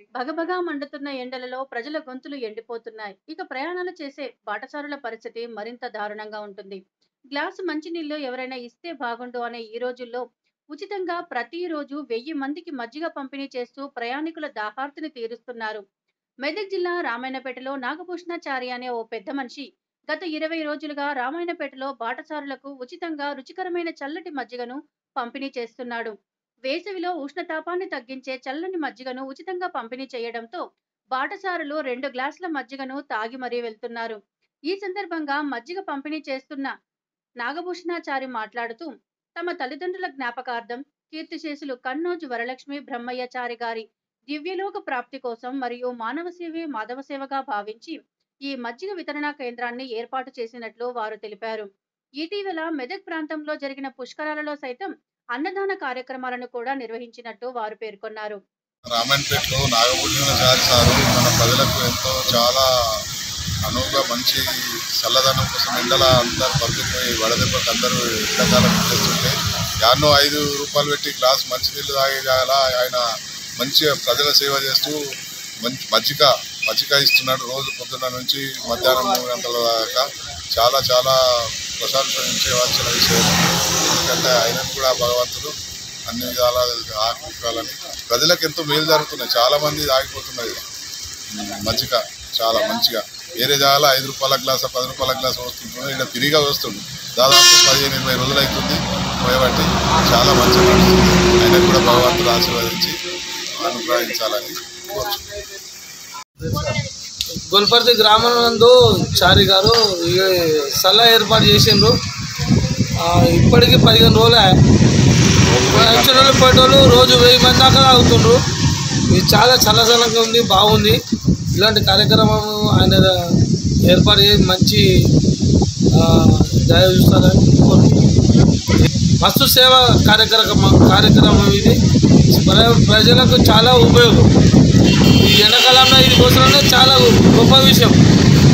భగభగా మండుతున్న ఎండలలో ప్రజల గొంతులు ఎండిపోతున్నాయి ఇక ప్రయాణాలు చేసే బాటసారుల పరిస్థితి మరింత దారుణంగా ఉంటుంది గ్లాసు మంచినీళ్లు ఎవరైనా ఇస్తే బాగుండు అనే ఈ రోజుల్లో ఉచితంగా ప్రతిరోజు వెయ్యి మందికి మజ్జిగ పంపిణీ చేస్తూ ప్రయాణికుల దాహార్తిని తీరుస్తున్నారు మెదక్ జిల్లా రామాయణపేటలో నాగభూషణాచారి అనే ఓ పెద్ద మనిషి గత ఇరవై రోజులుగా రామాయణపేటలో బాటసారులకు ఉచితంగా రుచికరమైన చల్లటి మజ్జిగను పంపిణీ చేస్తున్నాడు వేసవిలో ఉష్ణతాపాన్ని తగ్గించే చల్లని మజ్జిగను ఉచితంగా పంపిణీ చేయడంతో బాటసారులు రెండు గ్లాసుల మజ్జిగను తాగి మరీ వెళ్తున్నారు ఈ సందర్భంగా మజ్జిగ పంపిణీ చేస్తున్న నాగభూషణాచారి మాట్లాడుతూ తమ తల్లిదండ్రుల జ్ఞాపకార్థం కీర్తిశేషులు కన్నోజు వరలక్ష్మి బ్రహ్మయ్యచారి గారి దివ్యలోక ప్రాప్తి కోసం మరియు మానవ సేవే మాధవ సేవగా భావించి ఈ మజ్జిగ వితరణ కేంద్రాన్ని ఏర్పాటు చేసినట్లు వారు తెలిపారు ఇటీవల మెదక్ ప్రాంతంలో జరిగిన పుష్కరాలలో సైతం అన్నదాన కార్యక్రమాలను కూడా నిర్వహించినట్టు వారు పేర్కొన్నారు రామాయణపేటలో నాగభూషణ చారి సారు మన ప్రజలకు ఎంతో చాలా అనువుగా మంచి చల్లదనం కోసం ఎండల అందరు పంపిపోయి వడదెబ్బకి అందరూ ఎండాకాలం చేస్తుంటే యాన్నో ఐదు రూపాయలు పెట్టి గ్లాస్ మంచినీళ్ళు తాగే జాగాల ఆయన మంచిగా ప్రజల సేవ చేస్తూ మంచి మజ్జిగ మజ్జిగ ఇస్తున్నాడు రోజు పొద్దున్న నుంచి మధ్యాహ్నం మూడు గంటల దాకా చాలా చాలా ప్రశంసించవలసిన విషయం ఎందుకంటే ఆయనను కూడా భగవంతుడు అన్ని విధాలా ఆకుకాలని ప్రజలకు ఎంతో మేలు జరుగుతున్నాయి చాలా మంది ఆగిపోతున్నది ఉమ్, మజ్జిగ చాలా మంచిగా వేరే జాగాలో ఐదు రూపాయల గ్లాస్ పది రూపాయల గ్లాస్ వస్తుంటుంది ఇక్కడ ఫ్రీగా వస్తుంది దాదాపు పదిహేను ఇరవై రోజులు అవుతుంది పోయబట్టి చాలా మంచిగా నడుస్తుంది అయినా కూడా భగవంతుడు ఆశీర్వదించి అనుగ్రహించాలని కోరుచున్నాను గొల్పర్తి గ్రామం నందు చారి గారు ఈ సల్ల ఏర్పాటు చేసిండ్రు ఆ, ఇప్పటికి పదిహేను రోజులే వచ్చిన వాళ్ళు పోయేటోళ్ళు రోజు వెయ్యి మంది దాకా తాగుతుండ్రు ఇది చాలా చల్లచల్లగా ఉంది బాగుంది ఇలాంటి కార్యక్రమం ఆయన ఏర్పాటు చేసి మంచి ఆ, దయ చూస్తారని కోరుకుంటున్నాను మస్తు సేవ కార్యక్రమం కార్యక్రమం ఇది ప్ర- ప్రజలకు చాలా ఉపయోగం ఈ ఎండాకాలంలో ఇది కోసమే చాలా గొప్ప విషయం